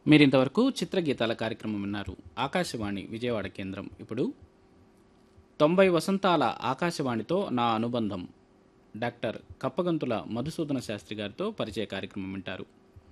మీరింతవరకు చిత్రగీతాల కార్యక్రమం విన్నారు ఆకాశవాణి విజయవాడ కేంద్రం ఇప్పుడు తొంభై వసంతాల ఆకాశవాణితో నా అనుబంధం డాక్టర్ కప్పగంతుల మధుసూదన శాస్త్రి గారితో పరిచయ కార్యక్రమం వింటారు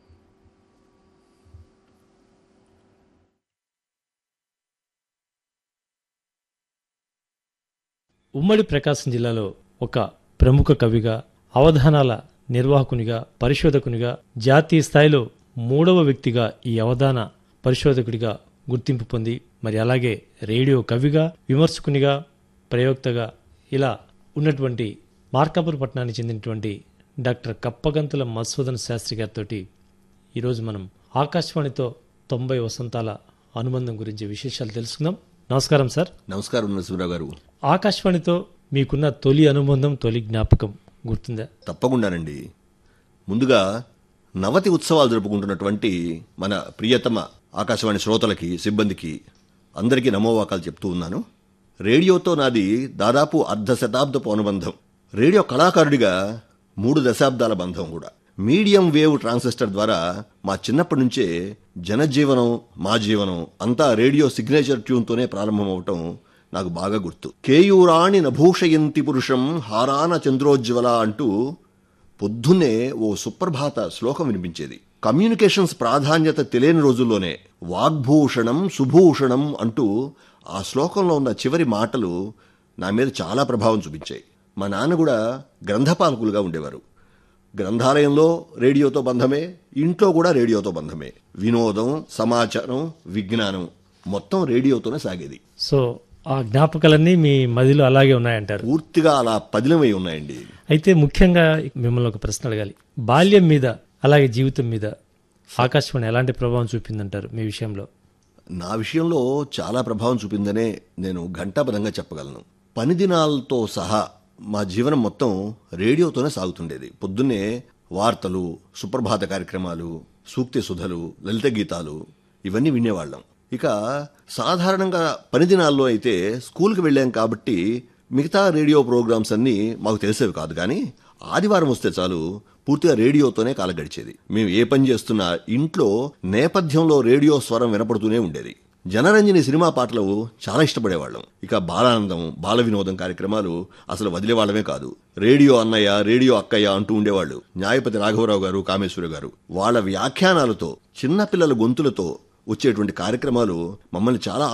ఉమ్మడి ప్రకాశం జిల్లాలో ఒక ప్రముఖ కవిగా అవధానాల నిర్వాహకునిగా పరిశోధకునిగా జాతీయ స్థాయిలో మూడవ వ్యక్తిగా ఈ అవధాన పరిశోధకుడిగా గుర్తింపు పొంది మరి అలాగే రేడియో కవిగా విమర్శకునిగా ప్రయోక్తగా ఇలా ఉన్నటువంటి మార్కాపుర పట్టణానికి చెందినటువంటి డాక్టర్ కప్పగంతుల మధుసూదన శాస్త్రి గారితో ఈరోజు మనం ఆకాశవాణితో తొంభై వసంతాల అనుబంధం గురించి విశేషాలు తెలుసుకుందాం నమస్కారం సార్ నమస్కారం నరసింహరావు గారు ఆకాశవాణితో మీకున్న తొలి అనుబంధం తొలి జ్ఞాపకం గుర్తుందా తప్పకుండానండి ముందుగా నవతి ఉత్సవాలు జరుపుకుంటున్నటువంటి మన ప్రియతమ ఆకాశవాణి శ్రోతలకి సిబ్బందికి అందరికీ నమోవాకాలు చెప్తూ ఉన్నాను రేడియోతో నాది దాదాపు అర్ధ శతాబ్దపు అనుబంధం రేడియో కళాకారుడిగా మూడు దశాబ్దాల బంధం కూడా మీడియం వేవ్ ట్రాన్సిస్టర్ ద్వారా మా చిన్నప్పటి నుంచే జనజీవనం మా జీవనం అంతా రేడియో సిగ్నేచర్ ట్యూన్తోనే ప్రారంభమవటం నాకు బాగా గుర్తు కేయూరాణి నభూషయంతి పురుషం హారాన చంద్రోజ్వల అంటూ పొద్దున్నే ఓ సుప్రభాత శ్లోకం వినిపించేది కమ్యూనికేషన్స్ ప్రాధాన్యత తెలియని రోజుల్లోనే వాగ్భూషణం సుభూషణం అంటూ ఆ శ్లోకంలో ఉన్న చివరి మాటలు నా మీద చాలా ప్రభావం చూపించాయి మా నాన్న కూడా గ్రంథపాలకులుగా ఉండేవారు గ్రంథాలయంలో రేడియోతో బంధమే ఇంట్లో కూడా రేడియోతో బంధమే వినోదం సమాచారం విజ్ఞానం మొత్తం రేడియోతోనే సాగేది సో ఆ జ్ఞాపకాలన్నీ మీ మదిలో అలాగే ఉన్నాయంటారు పూర్తిగా అలా పదిలమై ఉన్నాయండి అయితే ముఖ్యంగా మిమ్మల్ని ఒక ప్రశ్న అడగాలి బాల్యం మీద అలాగే జీవితం మీద ఆకాశవాణి ఎలాంటి ప్రభావం చూపిందంటారు మీ విషయంలో నా విషయంలో చాలా ప్రభావం చూపిందనే నేను ఘంటాపదంగా చెప్పగలను పని దినాలతో సహా మా జీవనం మొత్తం రేడియోతోనే సాగుతుండేది పొద్దున్నే వార్తలు సుప్రభాత కార్యక్రమాలు సూక్తి సుధలు లలిత గీతాలు ఇవన్నీ వినేవాళ్ళం ఇక సాధారణంగా పని దినాల్లో అయితే స్కూల్కి వెళ్ళాం కాబట్టి మిగతా రేడియో ప్రోగ్రామ్స్ అన్నీ మాకు తెలిసేవి కాదు కానీ ఆదివారం వస్తే చాలు పూర్తిగా రేడియోతోనే కాలం గడిచేది మేము ఏ పని చేస్తున్నా ఇంట్లో నేపథ్యంలో రేడియో స్వరం వినపడుతూనే ఉండేది జనరంజని సినిమా పాటలు చాలా ఇష్టపడేవాళ్ళం ఇక బాలానందం బాల వినోదం కార్యక్రమాలు అసలు వదిలేవాళ్ళమే కాదు రేడియో అన్నయ్య రేడియో అక్కయ్య అంటూ ఉండేవాళ్ళు న్యాయపతి రాఘవరావు గారు కామేశ్వర గారు వాళ్ళ వ్యాఖ్యానాలతో చిన్నపిల్లల గొంతులతో వచ్చేటువంటి కార్యక్రమాలు మమ్మల్ని చాలా